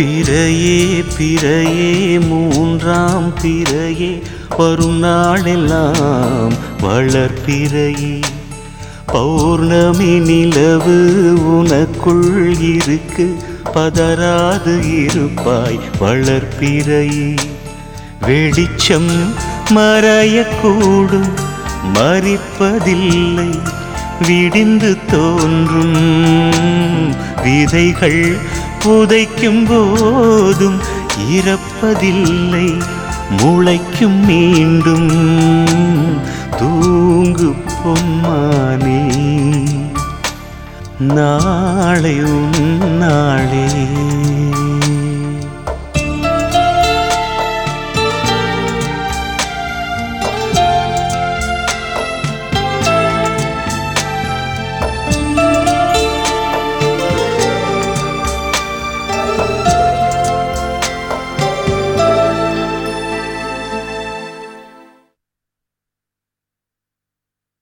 பிறையே பிறையே மூன்றாம் பிறையே வரும் நாளெல்லாம் வளர்ப்பிறையே பௌர்ணமி நிலவு உனக்குள் இருக்கு பதறாது இருப்பாய் வளர்ப்பிறையே வெளிச்சம் மறையக்கூடும் மறிப்பதில்லை விடிந்து தோன்றும் விதைகள் புதைக்கும் போதும் இறப்பதில்லை முளைக்கும் மீண்டும் தூங்கு பொன்மானே நாளை உன் நாளே